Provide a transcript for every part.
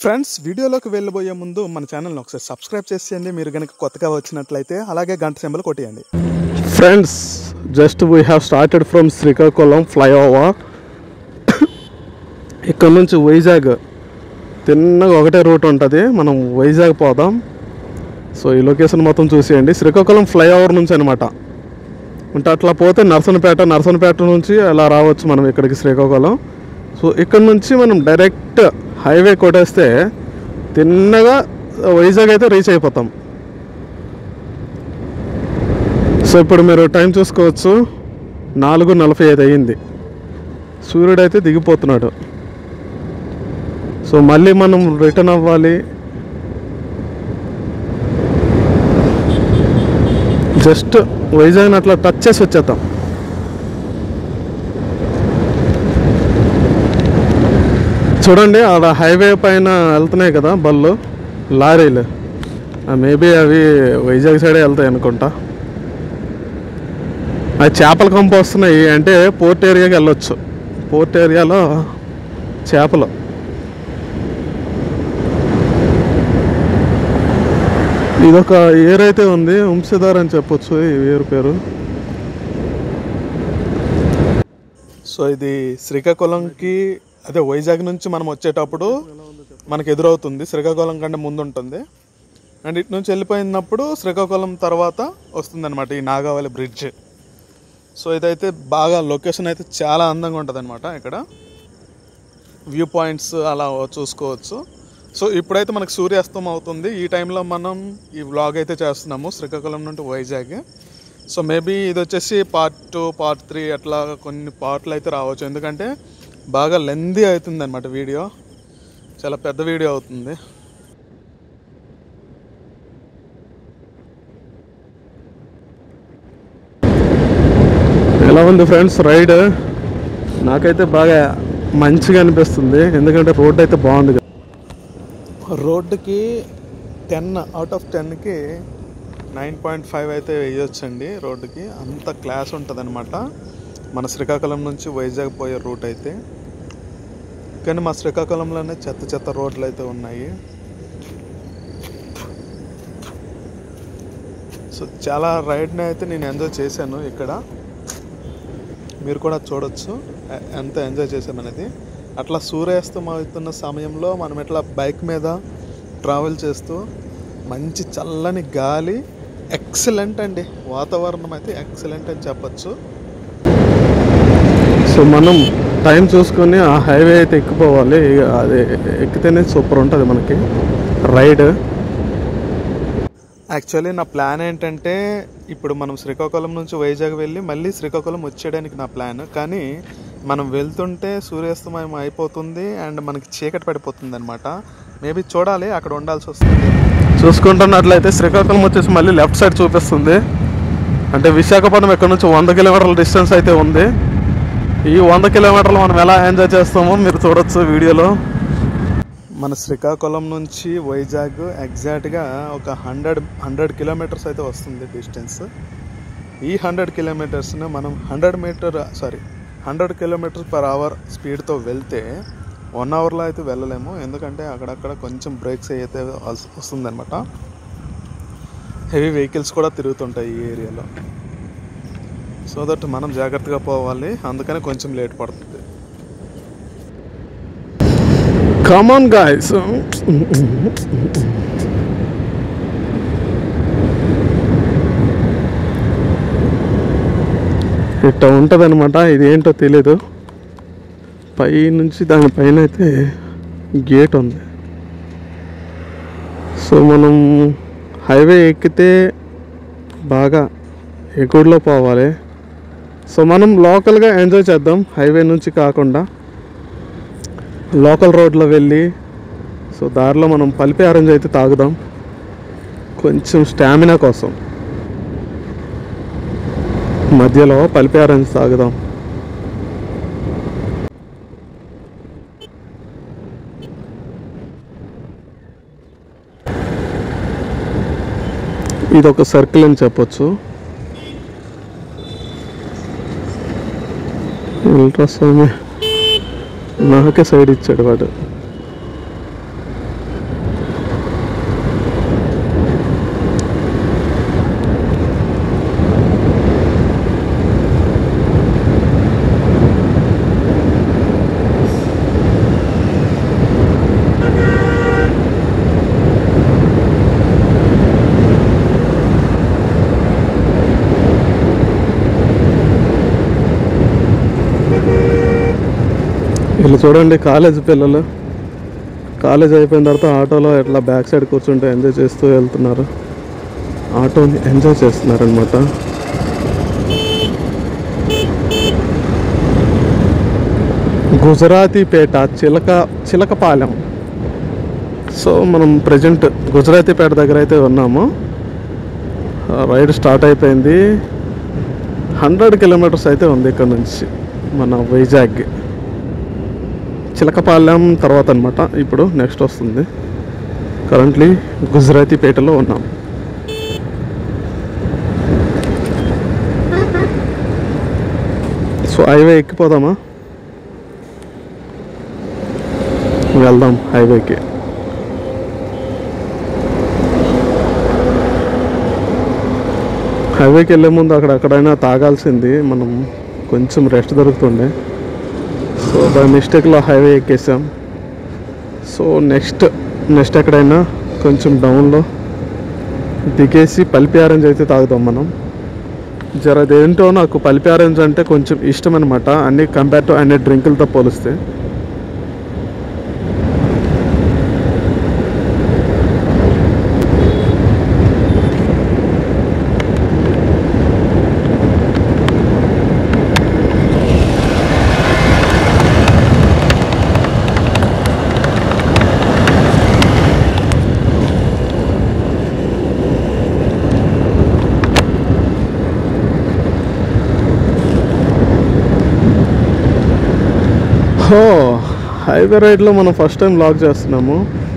Friends వీడియోలోకి వెళ్ళబోయే ముందు మన ఛానల్ని ఒకసారి సబ్స్క్రైబ్ చేసేయండి మీరు కనుక కొత్తగా వచ్చినట్లయితే అలాగే గంట సింబల్ కొట్టేయండి friends just we have started from Srikakulam flyover ఇక్కడ నుంచి వైజాగ్ తిన్నగా ఒకటే రూట్ ఉంటుంది మనం వైజాగ్ పోదాం సో ఈ లొకేషన్ మొత్తం చూసేయండి శ్రీకాకుళం ఫ్లైఓవర్ నుంచి అనమాట అంటే అట్లా పోతే నర్సనపేట నర్సనపేట నుంచి అలా రావచ్చు మనం ఇక్కడికి శ్రీకాకుళం సో ఇక్కడ నుంచి మనం డైరెక్ట్ హైవే కొట్టేస్తే తిన్నగా వైజాగ్ అయితే రీచ్ అయిపోతాం సో ఇప్పుడు మీరు టైం చూసుకోవచ్చు నాలుగు నలభై ఐదు అయ్యింది సూర్యుడు అయితే దిగిపోతున్నాడు సో మళ్ళీ మనం రిటర్న్ అవ్వాలి జస్ట్ వైజాగ్ని అట్లా టచ్ చేసి వచ్చేద్దాం చూడండి ఆడ హైవే పైన వెళ్తున్నాయి కదా బళ్ళు లారీలు మేబీ అవి వైజాగ్ సైడే వెళ్తాయి అనుకుంటా అది చేపల కంప వస్తున్నాయి అంటే పోర్ట్ ఏరియాకి వెళ్ళొచ్చు పోర్ట్ ఏరియాలో చేపలు ఇదొక ఏర్ అయితే ఉంది వంశధార్ అని చెప్పొచ్చు ఈ ఏరు పేరు సో ఇది శ్రీకాకుళంకి అదే వైజాగ్ నుంచి మనం వచ్చేటప్పుడు మనకు ఎదురవుతుంది శ్రీకాకుళం కంటే ముందు ఉంటుంది అండ్ ఇటు నుంచి వెళ్ళిపోయినప్పుడు శ్రీకాకుళం తర్వాత వస్తుందన్నమాట ఈ నాగావళి బ్రిడ్జ్ సో ఇదైతే బాగా లొకేషన్ అయితే చాలా అందంగా ఉంటుంది ఇక్కడ వ్యూ పాయింట్స్ అలా చూసుకోవచ్చు సో ఇప్పుడైతే మనకు సూర్యాస్తం అవుతుంది ఈ టైంలో మనం ఈ వ్లాగ్ అయితే చేస్తున్నాము శ్రీకాకుళం నుండి వైజాగ్ సో మేబీ ఇది వచ్చేసి పార్ట్ టూ పార్ట్ త్రీ అట్లా కొన్ని పార్ట్లు అయితే రావచ్చు ఎందుకంటే బాగా లెందీ అవుతుంది అనమాట వీడియో చాలా పెద్ద వీడియో అవుతుంది ఎలా ఉంది ఫ్రెండ్స్ రైడ్ నాకైతే బాగా మంచిగా అనిపిస్తుంది ఎందుకంటే రోడ్ అయితే బాగుంది కదా. రోడ్డుకి టెన్ అవుట్ ఆఫ్ టెన్కి నైన్ పాయింట్ ఫైవ్ అయితే వేయొచ్చండి రోడ్డుకి అంత క్లాస్ ఉంటుంది మన శ్రీకాకుళం నుంచి వైజాగ్ పోయే రూట్ అయితే కానీ మా శ్రీకాకుళంలోనే చెత్త చెత్త రోడ్లు అయితే ఉన్నాయి సో చాలా రైడ్ని అయితే నేను ఎంజాయ్ చేశాను ఇక్కడ మీరు కూడా చూడొచ్చు ఎ- ఎంత ఎంజాయ్ చేసామనేది అట్లా సూర్యాస్తం అవుతున్న సమయంలో మనం ఇట్లా బైక్ మీద ట్రావెల్ చేస్తూ మంచి చల్లని గాలి ఎక్సలెంట్ అండి వాతావరణం అయితే ఎక్సలెంట్ అని చెప్పచ్చు సో మనం టైం చూసుకొని ఆ హైవే అయితే ఎక్కిపోవాలి ఇక అది ఎక్కితేనే సూపర్ ఉంటుంది మనకి రైడ్ యాక్చువల్లీ నా ప్లాన్ ఏంటంటే ఇప్పుడు మనం శ్రీకాకుళం నుంచి వైజాగ్ వెళ్ళి మళ్ళీ శ్రీకాకుళం వచ్చేయడానికి నా ప్లాన్ కానీ మనం వెళ్తుంటే సూర్యాస్తమయం అయిపోతుంది అండ్ మనకి చీకటి పడిపోతుంది అనమాట మేబీ చూడాలి అక్కడ ఉండాల్సి వస్తుంది చూసుకుంటున్నట్లయితే శ్రీకాకుళం వచ్చేసి మళ్ళీ లెఫ్ట్ సైడ్ చూపిస్తుంది అంటే విశాఖపట్నం ఇక్కడ నుంచి వంద కిలోమీటర్ల డిస్టెన్స్ అయితే ఉంది ఈ వంద కిలోమీటర్లు మనం ఎలా ఎంజాయ్ చేస్తామో మీరు చూడొచ్చు వీడియోలో మన శ్రీకాకుళం నుంచి వైజాగ్ ఎగ్జాక్ట్గా ఒక హండ్రెడ్ హండ్రెడ్ కిలోమీటర్స్ అయితే వస్తుంది డిస్టెన్స్ ఈ హండ్రెడ్ కిలోమీటర్స్ని మనం hundred meter sorry hundred kilometers per hour స్పీడ్తో వెళ్తే వన్ అవర్లో అయితే వెళ్ళలేము ఎందుకంటే అక్కడక్కడ కొంచెం బ్రేక్స్ అయితే వస్తుంది అనమాట హెవీ వెహికల్స్ కూడా తిరుగుతుంటాయి ఈ ఏరియాలో సో దట్ మనం జాగ్రత్తగా పోవాలి అందుకని కొంచెం లేట్ పడుతుంది కమాన్ గాయస్ ఇట్లా ఉంటుంది అనమాట ఇది ఏంటో తెలీదు పై నుంచి దానిపైన అయితే గేట్ ఉంది సో మనం హైవే ఎక్కితే బాగా ఎగుడులో పోవాలి సో మనం లోకల్గా ఎంజాయ్ చేద్దాం హైవే నుంచి కాకుండా లోకల్ రోడ్లో వెళ్ళి సో దారిలో మనం పల్పి ఆరెంజ్ అయితే తాగుదాం కొంచెం స్టామినా కోసం మధ్యలో పల్పి ఆరెంజ్ తాగుదాం ఇది ఒక సర్కిల్ అని చెప్పొచ్చు అల్ట్రాస్వామి నాకే సైడ్ ఇచ్చాడు వాడు వీళ్ళు చూడండి కాలేజ్ పిల్లలు కాలేజ్ అయిపోయిన తర్వాత ఆటోలో ఇట్లా బ్యాక్ సైడ్ కూర్చుంటే ఎంజాయ్ చేస్తూ వెళ్తున్నారు ఆటోని ఎంజాయ్ చేస్తున్నారు అనమాట గుజరాతీ పేట చిలక చిలకపాలెం సో మనం ప్రజెంట్ గుజరాతీ పేట దగ్గర అయితే ఉన్నాము ఆ, రైడ్ స్టార్ట్ అయిపోయింది హండ్రెడ్ కిలోమీటర్స్ అయితే ఉంది ఇక్కడ నుంచి మన వైజాగ్ చిలకపాలెం తర్వాత అనమాట ఇప్పుడు నెక్స్ట్ వస్తుంది కరెంట్లీ గుజరాతీ పేటలో ఉన్నాం సో హైవే ఎక్కిపోదామా వెళ్దాం హైవేకి హైవేకి వెళ్ళే ముందు అక్కడ ఎక్కడైనా తాగాల్సింది మనం కొంచెం రెస్ట్ దొరుకుతుండే సో బై మిస్టేక్లో హైవే ఎక్కేసాం సో నెక్స్ట్ నెక్స్ట్ ఎక్కడైనా కొంచెం డౌన్లో దిగేసి పల్పి ఆరెంజ్ అయితే తాగుదాం మనం జర అదేంటో నాకు పల్పి ఆరెంజ్ అంటే కొంచెం ఇష్టం అనమాట అన్ని కంపేర్ టు అన్ని డ్రింకులతో పోలిస్తే హో హైవే రైడ్లో మనం ఫస్ట్ టైం లాక్ చేస్తున్నాము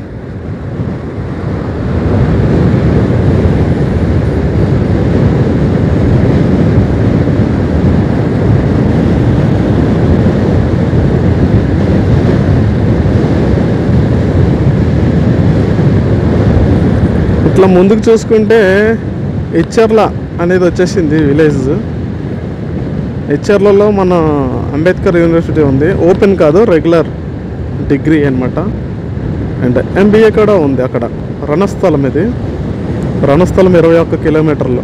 ఇట్లా ముందుకు చూసుకుంటే ఇచ్చర్ల అనేది వచ్చేసింది విలేజ్ హెచ్ఆర్లలో మన అంబేద్కర్ యూనివర్సిటీ ఉంది ఓపెన్ కాదు రెగ్యులర్ డిగ్రీ అనమాట అండ్ ఎంబీఏ కూడా ఉంది అక్కడ రణస్థలం ఇది రణస్థలం ఇరవై ఒక్క కిలోమీటర్లు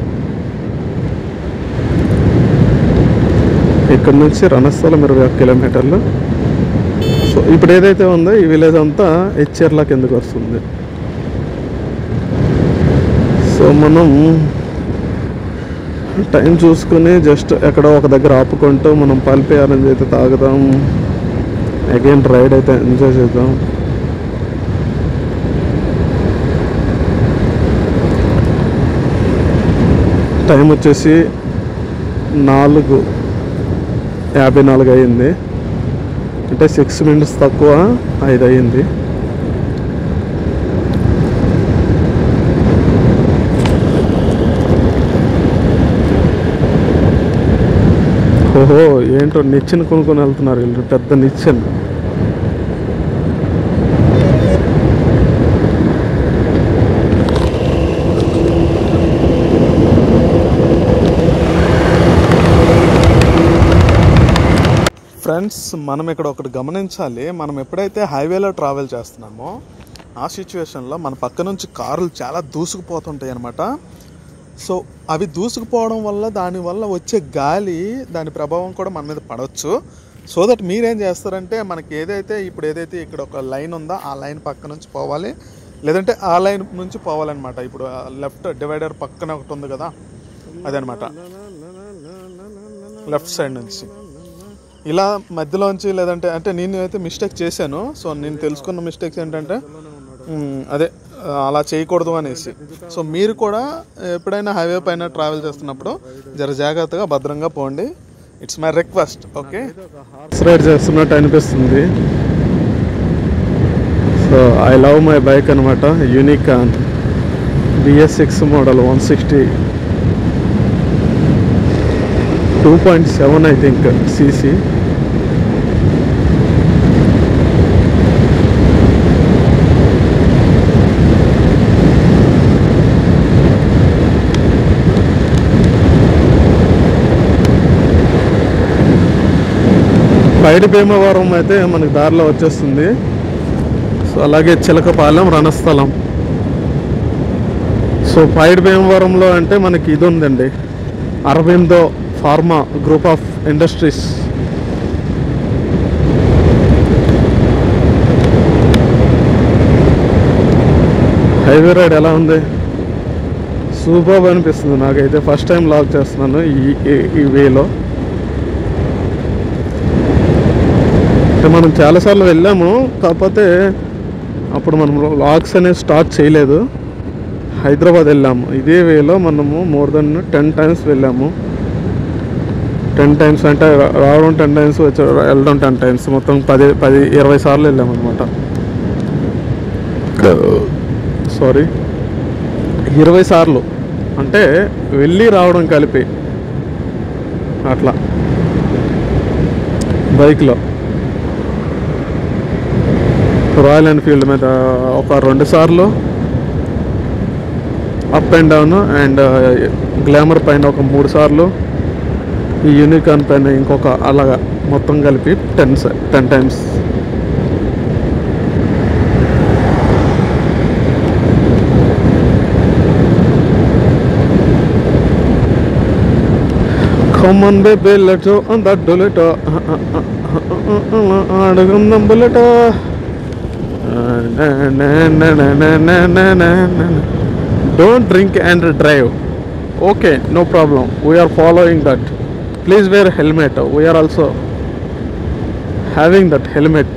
ఇక్కడ నుంచి రణస్థలం ఇరవై ఒక్క కిలోమీటర్లు సో ఇప్పుడు ఏదైతే ఉందో ఈ విలేజ్ అంతా హెచ్ఆర్ల కిందకు వస్తుంది సో మనం టైం చూసుకుని జస్ట్ ఎక్కడో ఒక దగ్గర ఆపుకుంటూ మనం పల్పి ఆరెంజ్ అయితే తాగుదాం అగైన్ రైడ్ అయితే ఎంజాయ్ చేద్దాం టైం వచ్చేసి నాలుగు యాభై నాలుగు అయింది అంటే సిక్స్ మినిట్స్ తక్కువ ఐదు అయింది ఓహో ఏంటో నిచ్చెన కొనుక్కొని వెళ్తున్నారు వీళ్ళు పెద్ద నిచ్చెన ఫ్రెండ్స్ మనం ఇక్కడ ఒకటి గమనించాలి మనం ఎప్పుడైతే హైవేలో ట్రావెల్ చేస్తున్నామో ఆ సిచ్యువేషన్లో మన పక్క నుంచి కార్లు చాలా దూసుకుపోతుంటాయి అనమాట సో అవి దూసుకుపోవడం వల్ల దానివల్ల వచ్చే గాలి దాని ప్రభావం కూడా మన మీద పడవచ్చు సో దట్ మీరేం చేస్తారంటే మనకి ఏదైతే ఇప్పుడు ఏదైతే ఇక్కడ ఒక లైన్ ఉందో ఆ లైన్ పక్క నుంచి పోవాలి లేదంటే ఆ లైన్ నుంచి పోవాలన్నమాట ఇప్పుడు లెఫ్ట్ డివైడర్ పక్కన ఒకటి ఉంది కదా అదనమాట లెఫ్ట్ సైడ్ నుంచి ఇలా మధ్యలోంచి లేదంటే అంటే నేను అయితే మిస్టేక్ చేశాను సో నేను తెలుసుకున్న మిస్టేక్స్ ఏంటంటే మ్, అదే ఆ, అలా చేయకూడదు అనేసి సో మీరు కూడా ఎప్పుడైనా హైవే పైన ట్రావెల్ చేస్తున్నప్పుడు జర జాగ్రత్తగా భద్రంగా పోండి it's my request okay horse ride చేస్తున్నట్టు అనిపిస్తుంది so I love my bike అనమాట Unicorn BS six model one sixty two point seven I think CC Paidi Bhimavaram అయితే మనకి దారిలో వచ్చేస్తుంది సో అలాగే చిలకపాలెం రణస్థలం సో పైడి భీమవరంలో అంటే మనకి ఇది ఉందండి Aurobindo pharma group of industries highway ride ఎలా ఉంది సూపర్ అనిపిస్తుంది నాకైతే ఫస్ట్ టైం లాక్ చేస్తున్నాను ఈ ఈ- ఈ వేలో అంటే మనం చాలాసార్లు వెళ్ళాము కాకపోతే అప్పుడు మనం లాక్స్ అనేవి స్టార్ట్ చేయలేదు హైదరాబాద్ వెళ్ళాము ఇదే వేలో మనము మోర్ దెన్ టెన్ టైమ్స్ వెళ్ళాము టెన్ టైమ్స్ అంటే రా- రావడం టెన్ టైమ్స్ వచ్చి వెళ్ళడం టెన్ టైమ్స్ మొత్తం పది పది ఇరవై సార్లు వెళ్ళాము అనమాట సారీ ఇరవై సార్లు అంటే వెళ్ళి రావడం కలిపి అట్లా బైక్లో రాయల్ ఎన్ఫీల్డ్ మీద ఒక రెండు సార్లు up and down and Glamour పైన ఒక మూడు సార్లు ఈ యూనికాన్ పైన ఇంకొక అలాగా మొత్తం కలిపి ten ten times Come baby, let's go on that bullet. అడుగుందాం bullet don't drink and drive okay no problem we are following that please wear helmet we are also having that helmet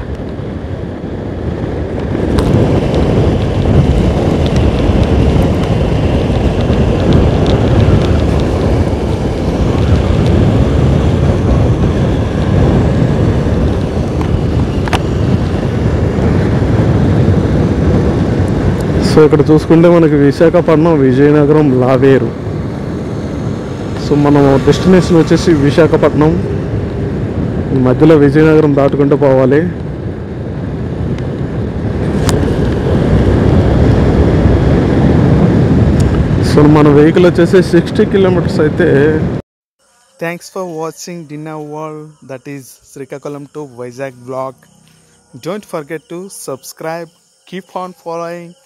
so ఇక్కడ చూసుకుంటే మనకి Visakhapatnam Vizianagaram Laveru so మనం destination వచ్చేసి విశాఖపట్నం ఈ మధ్యలో విజయనగరం దాటుకుంటూ పోవాలి సో మన వెహికల్ వచ్చేసి సిక్స్టీ కిలోమీటర్స్ అయితే Thanks for watching Dinner World, that is Srikakulam to Vizag vlog. Don't forget to subscribe, keep on following